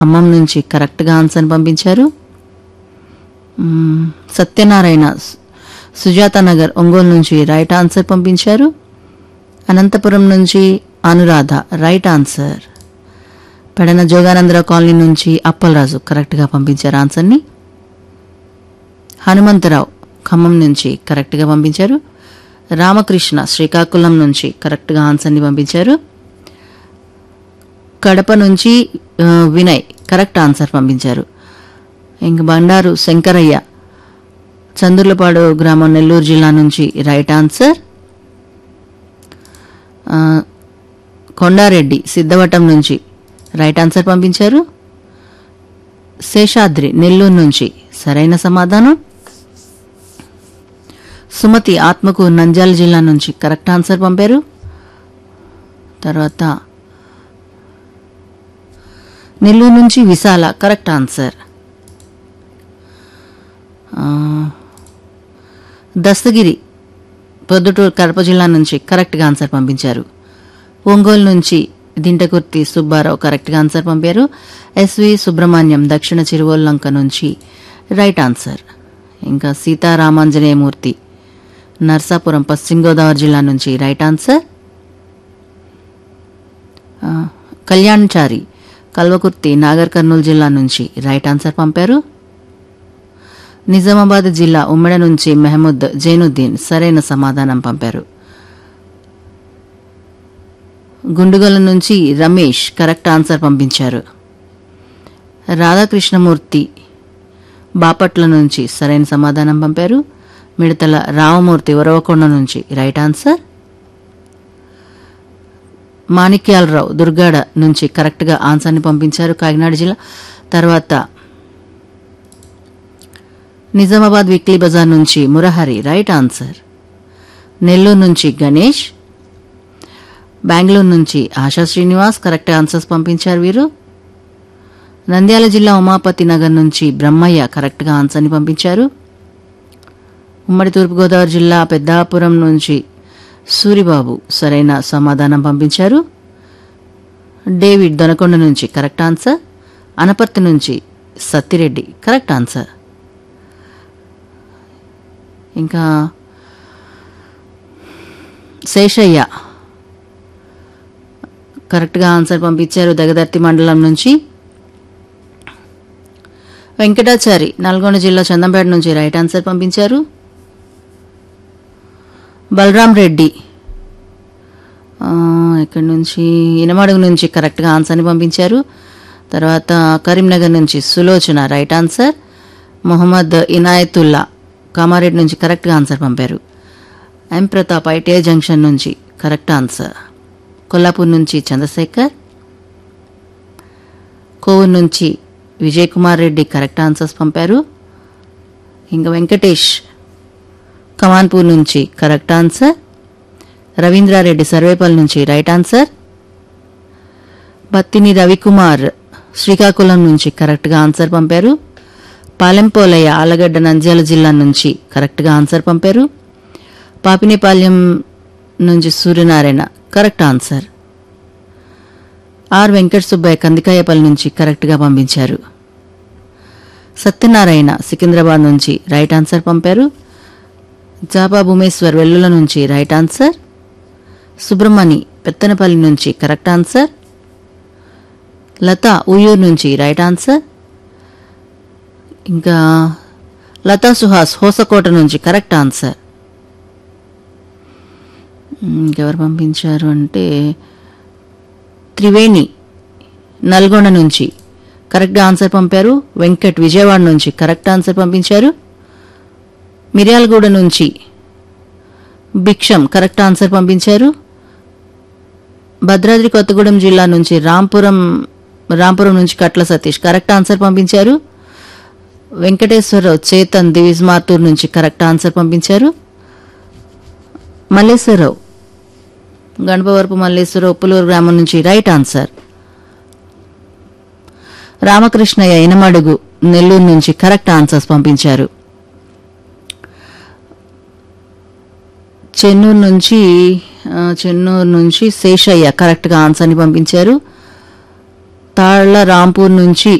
ఖమ్మం నుంచి కరెక్ట్గా ఆన్సర్ పంపించారు మ్మ్, సత్యనారాయణ సు- సుజాత నగర్ ఒంగోలు నుంచి రైట్ ఆన్సర్ పంపించారు అనంతపురం నుంచి Anuradha right answer Pedana Joganandarao colony నుంచి అప్పలరాజు కరెక్ట్గా పంపించారు ఆన్సర్ని హనుమంతరావు ఖమ్మం నుంచి కరెక్ట్గా పంపించారు రామకృష్ణ శ్రీకాకుళం నుంచి కరెక్ట్గా ఆన్సర్ని పంపించారు కడప నుంచి ఆ, వినయ్ కరెక్ట్ ఆన్సర్ పంపించారు ఇంక బండారు శంకరయ్య చందుర్లపాడు గ్రామం నెల్లూరు జిల్లా నుంచి రైట్ ఆన్సర్ ఆ, కొండారెడ్డి సిద్ధవటం నుంచి రైట్ ఆన్సర్ పంపించారు శేషాద్రి నెల్లూరు నుంచి సరైన సమాధానం సుమతి ఆత్మకు నంద్యాల జిల్లా నుంచి కరెక్ట్ ఆన్సర్ పంపారు తర్వాత నెల్లూరు నుంచి విశాల కరెక్ట్ ఆన్సర్ ఆ, దస్తగిరి పొద్దుటూరు కడప జిల్లా నుంచి కరెక్ట్గా ఆన్సర్ పంపించారు ఒంగోలు నుంచి దింటకుర్తి సుబ్బారావు కరెక్ట్గా ఆన్సర్ పంపారు ఎస్వి సుబ్రహ్మణ్యం దక్షిణ చిరువల్లంక నుంచి రైట్ ఆన్సర్ ఇంకా సీతారామాంజనేయమూర్తి నర్సాపురం పశ్చిమ గోదావరి జిల్లా నుంచి రైట్ ఆన్సర్ ఆ, కళ్యాణ్చారి కల్వకుర్తి నాగర్ కర్నూలు జిల్లా నుంచి రైట్ ఆన్సర్ పంపారు నిజామాబాద్ జిల్లా ఉమ్మడి నుంచి మెహమూద్ జైనుద్దీన్ సరైన సమాధానం పంపారు గుండుగల నుంచి రమేష్ కరెక్ట్ ఆన్సర్ పంపించారు రాధాకృష్ణమూర్తి బాపట్ల నుంచి సరైన సమాధానం పంపారు మిడతల రామమూర్తి వరవకొండ నుంచి రైట్ ఆన్సర్ మాణిక్యాలరావు దుర్గాడ నుంచి కరెక్ట్గా ఆన్సర్ని పంపించారు కాకినాడ జిల్లా తర్వాత నిజామాబాద్ వీక్లీ బజార్ నుంచి మురహరి రైట్ ఆన్సర్ నెల్లూరు నుంచి గణేష్ బెంగళూరు నుంచి ఆశా శ్రీనివాస్ కరెక్ట్ ఆన్సర్స్ పంపించారు వీరు నంద్యాల జిల్లా ఉమాపతి నగర్ నుంచి బ్రహ్మయ్య కరెక్ట్గా ఆన్సర్ని పంపించారు ఉమ్మడి తూర్పుగోదావరి జిల్లా పెద్దాపురం నుంచి సూరిబాబు సరైన సమాధానం పంపించారు డేవిడ్ దొనకొండ నుంచి కరెక్ట్ ఆన్సర్ అనపర్తి నుంచి సత్తిరెడ్డి కరెక్ట్ ఆన్సర్ ఇంకా శేషయ్య కరెక్ట్గా ఆన్సర్ పంపించారు దగదర్తి మండలం నుంచి వెంకటాచారి నల్గొండ జిల్లా చందంపేట నుంచి రైట్ ఆన్సర్ పంపించారు బలరాం రెడ్డి ఆ, ఇక్కడి నుంచి ఇనమడుగు నుంచి కరెక్ట్గా ఆన్సర్ని పంపించారు తర్వాత కరీంనగర్ నుంచి సులోచన రైట్ ఆన్సర్ మొహమ్మద్ ఇనాయతుల్లా కామారెడ్డి నుంచి కరెక్ట్గా ఆన్సర్ పంపారు ఎం ప్రతాప్ ఐటీఐ జంక్షన్ నుంచి కరెక్ట్ ఆన్సర్ కొల్లాపూర్ నుంచి చంద్రశేఖర్ కోవూరు నుంచి విజయ్ కుమార్ రెడ్డి కరెక్ట్ ఆన్సర్స్ పంపారు ఇంకా వెంకటేష్ కమాన్పూర్ నుంచి కరెక్ట్ ఆన్సర్ రవీంద్రారెడ్డి సర్వేపల్లి నుంచి రైట్ ఆన్సర్ బత్తిని రవికుమార్ శ్రీకాకుళం నుంచి కరెక్ట్గా ఆన్సర్ పంపారు పాలెంపోలయ్య ఆలగడ్డ నంద్యాల జిల్లా నుంచి కరెక్ట్గా ఆన్సర్ పంపారు పాపినేపాల్యం నుంచి Suryanarayana correct answer R Venkata Subbaiah Kandikayapalli నుంచి కరెక్ట్గా పంపించారు సత్యనారాయణ సికింద్రాబాద్ నుంచి రైట్ ఆన్సర్ పంపారు జాబా భూమేశ్వర్ వెల్లుల నుంచి రైట్ ఆన్సర్ సుబ్రహ్మణి పెత్తనపల్లి నుంచి కరెక్ట్ ఆన్సర్ లత ఉయ్యూరు నుంచి రైట్ ఆన్సర్ ఇంకా లతా సుహాస్ హోసకోట నుంచి కరెక్ట్ ఆన్సర్ ఇంకెవరు పంపించారు అంటే త్రివేణి నల్గొండ నుంచి కరెక్ట్ ఆన్సర్ పంపారు వెంకట్ విజయవాడ నుంచి కరెక్ట్ ఆన్సర్ పంపించారు మిర్యాలగూడ నుంచి భిక్షం కరెక్ట్ ఆన్సర్ పంపించారు భద్రాద్రి కొత్తగూడెం జిల్లా నుంచి రాంపురం రాంపురం నుంచి కట్ల సతీష్ కరెక్ట్ ఆన్సర్ పంపించారు వెంకటేశ్వరరావు చేతన్ దివిజ్ మార్తూర్ నుంచి కరెక్ట్ ఆన్సర్ పంపించారు మల్లేశ్వరరావు గణపవరపు మల్లేశ్వరరావు ఉప్పులూరు గ్రామం నుంచి రైట్ ఆన్సర్ రామకృష్ణయ్య ఇనమడుగు నెల్లూరు నుంచి కరెక్ట్ ఆన్సర్స్ పంపించారు చెన్నూరు నుంచి ఆ, చెన్నూరు నుంచి శేషయ్య కరెక్ట్గా ఆన్సర్ని పంపించారు తాళ్ల రాంపూర్ నుంచి